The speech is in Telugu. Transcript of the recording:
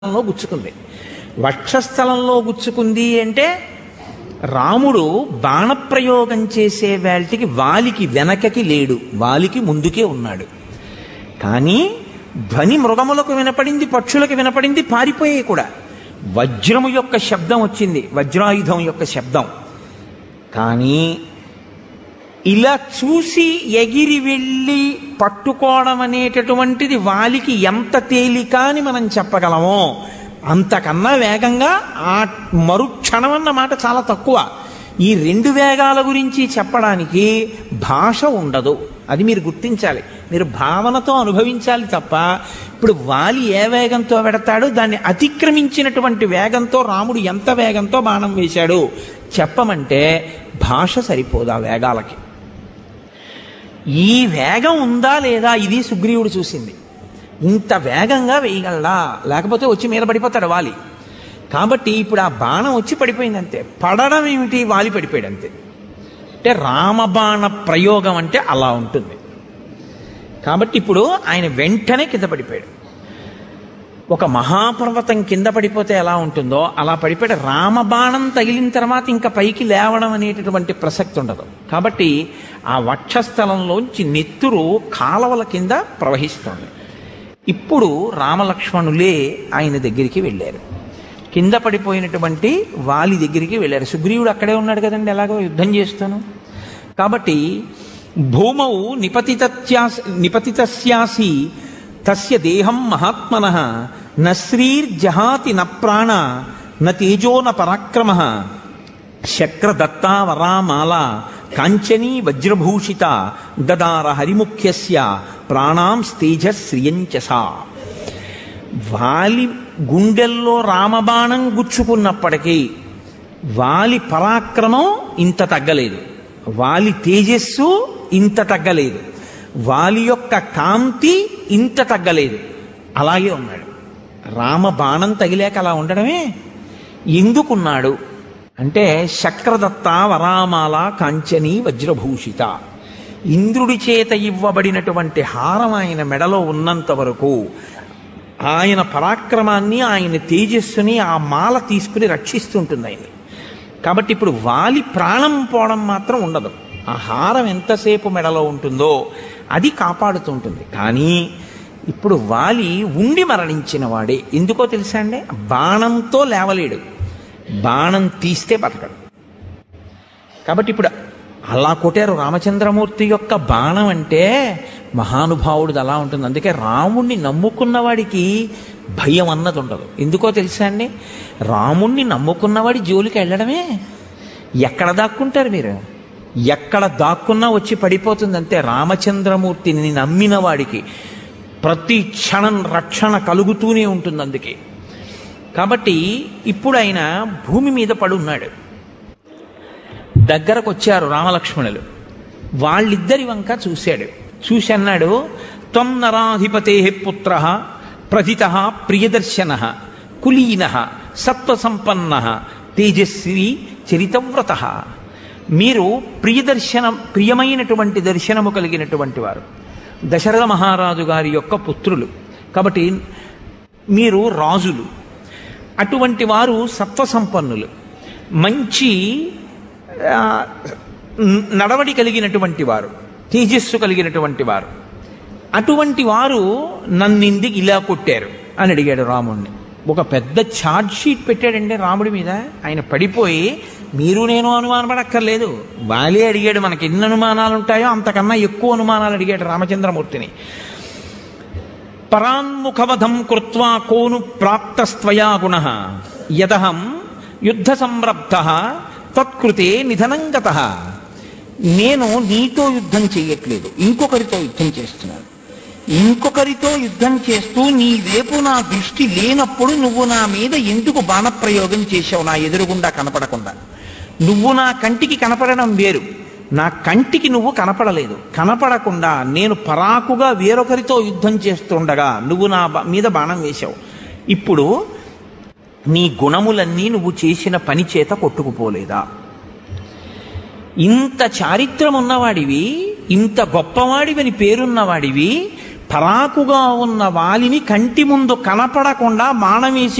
వక్షస్థలంలో గుచ్చుకుంది వక్షస్థలంలో గుచ్చుకుంది అంటే రాముడు బాణప్రయోగం చేసే వేళటికి వాలికి వెనకకి లేడు వాలికి ముందుకే ఉన్నాడు కానీ ధ్వని మృగములకు వినపడింది పక్షులకు వినపడింది పారిపోయాయి కూడా వజ్రము యొక్క శబ్దం వచ్చింది వజ్రాయుధం యొక్క శబ్దం కానీ ఇలా చూసి ఎగిరి వెళ్ళి పట్టుకోవడం అనేటటువంటిది వాలికి ఎంత తేలిక అని మనం చెప్పగలమో అంతకన్నా వేగంగా ఆ మరుక్షణం అన్న మాట చాలా తక్కువ ఈ రెండు వేగాల గురించి చెప్పడానికి భాష ఉండదు అది మీరు గుర్తించాలి మీరు భావనతో అనుభవించాలి తప్ప ఇప్పుడు వాలి ఏ వేగంతో పెడతాడో దాన్ని అతిక్రమించినటువంటి వేగంతో రాముడు ఎంత వేగంతో బాణం వేశాడు చెప్పమంటే భాష సరిపోదు ఆ వేగాలకి ఈ వేగం ఉందా లేదా ఇది సుగ్రీవుడు చూసింది ఇంత వేగంగా వేయగలడా లేకపోతే వచ్చి మీద పడిపోతాడు వాలి కాబట్టి ఇప్పుడు ఆ బాణం వచ్చి పడిపోయింది అంతే పడడం ఏమిటి వాలి పడిపోయాడు అంతే అంటే రామబాణ ప్రయోగం అంటే అలా ఉంటుంది కాబట్టి ఇప్పుడు ఆయన వెంటనే కింద పడిపోయాడు ఒక మహాపర్వతం కింద పడిపోతే ఎలా ఉంటుందో అలా పడిపోయాడు రామబాణం తగిలిన తర్వాత ఇంకా పైకి లేవడం అనేటటువంటి ప్రసక్తి ఉండదు కాబట్టి ఆ వక్షస్థలంలోంచి నెత్తురు కాలవల కింద ప్రవహిస్తోంది ఇప్పుడు రామలక్ష్మణులే ఆయన దగ్గరికి వెళ్ళారు కింద పడిపోయినటువంటి వాలి దగ్గరికి వెళ్ళారు సుగ్రీవుడు అక్కడే ఉన్నాడు కదండి ఎలాగో యుద్ధం చేస్తాను కాబట్టి భూమౌ నిపతిత్యాస్ నిపతితస్యాసి తస్య దేహం మహాత్మన న శ్రీర్జహాతి న ప్రాణ న తేజో న పరాక్రమ శక్రదత్తా వరామాల కాంచనీ వజ్రభూషిత దదార హరిముఖ్యస్య ప్రాణాం స్తేజ శ్రియంచసా వాలి గుండెల్లో రామబాణం గుచ్చుకున్నప్పటికీ వాలి పరాక్రమం ఇంత తగ్గలేదు వాలి తేజస్సు ఇంత తగ్గలేదు వాలి యొక్క కాంతి ఇంత తగ్గలేదు అలాగే ఉన్నాడు రామ బాణం తగిలేక అలా ఉండడమే ఎందుకున్నాడు అంటే శక్రదత్త వరామాల కాంచని వజ్రభూషిత ఇంద్రుడి చేత ఇవ్వబడినటువంటి హారం ఆయన మెడలో ఉన్నంత వరకు ఆయన పరాక్రమాన్ని ఆయన తేజస్సుని ఆ మాల తీసుకుని రక్షిస్తుంటుంది ఆయన్ని కాబట్టి ఇప్పుడు వాలి ప్రాణం పోవడం మాత్రం ఉండదు ఆ హారం ఎంతసేపు మెడలో ఉంటుందో అది కాపాడుతుంటుంది కానీ ఇప్పుడు వాలి ఉండి మరణించిన వాడే ఎందుకో తెలుసా అండి బాణంతో లేవలేడు బాణం తీస్తే బతకడు కాబట్టి ఇప్పుడు అలా కొట్టారు రామచంద్రమూర్తి యొక్క బాణం అంటే మహానుభావుడిది అలా ఉంటుంది అందుకే రాముణ్ణి నమ్ముకున్న వాడికి భయం అన్నది ఉండదు ఎందుకో తెలుసా అండి రాముణ్ణి నమ్ముకున్నవాడి జోలికి వెళ్ళడమే ఎక్కడ దాక్కుంటారు మీరు ఎక్కడ దాక్కున్నా వచ్చి పడిపోతుంది అంతే రామచంద్రమూర్తిని నమ్మిన వాడికి ప్రతి క్షణం రక్షణ కలుగుతూనే ఉంటుంది అందుకే కాబట్టి ఇప్పుడు ఆయన భూమి మీద పడున్నాడు దగ్గరకు వచ్చారు రామలక్ష్మణులు వాళ్ళిద్దరి వంక చూశాడు చూసి అన్నాడు త్వం నరాధిపతే పుత్ర ప్రథిత ప్రియదర్శన కులీన సత్వసంపన్న తేజస్వి చరితవ్రత మీరు ప్రియదర్శన ప్రియమైనటువంటి దర్శనము కలిగినటువంటి వారు దశరథ మహారాజు గారి యొక్క పుత్రులు కాబట్టి మీరు రాజులు అటువంటి వారు సత్వసంపన్నులు మంచి ఆ, నడవడి కలిగినటువంటి వారు తేజస్సు కలిగినటువంటి వారు అటువంటి వారు నన్నిందికి ఇలా కొట్టారు అని అడిగాడు రాముణ్ణి ఒక పెద్ద ఛార్జ్ షీట్ పెట్టాడండి రాముడి మీద ఆయన పడిపోయి మీరు నేను అనుమానపడక్కర్లేదు వాలే అడిగాడు మనకి ఎన్ని అనుమానాలు ఉంటాయో అంతకన్నా ఎక్కువ అనుమానాలు అడిగాడు రామచంద్రమూర్తిని పరాన్ముఖవధం కృత్వా కోను ప్రాప్తస్త్వయా గుణ యదహం యుద్ధ సంరబ్ధ తత్కృతే నిధనంగత నేను నీతో యుద్ధం చేయట్లేదు ఇంకొకరితో యుద్ధం చేస్తున్నాను ఇంకొకరితో యుద్ధం చేస్తూ నీ వైపు నా దృష్టి లేనప్పుడు నువ్వు నా మీద ఎందుకు బాణప్రయోగం చేశావు నా ఎదురుగుండా కనపడకుండా నువ్వు నా కంటికి కనపడడం వేరు నా కంటికి నువ్వు కనపడలేదు కనపడకుండా నేను పరాకుగా వేరొకరితో యుద్ధం చేస్తుండగా నువ్వు నా బ- మీద బాణం వేశావు ఇప్పుడు నీ గుణములన్నీ నువ్వు చేసిన పని చేత కొట్టుకుపోలేదా ఇంత చారిత్రం ఉన్నవాడివి ఇంత గొప్పవాడివని పేరున్నవాడివి పరాకుగా ఉన్న వాలిని కంటి ముందు కనపడకుండా బాణం వేసి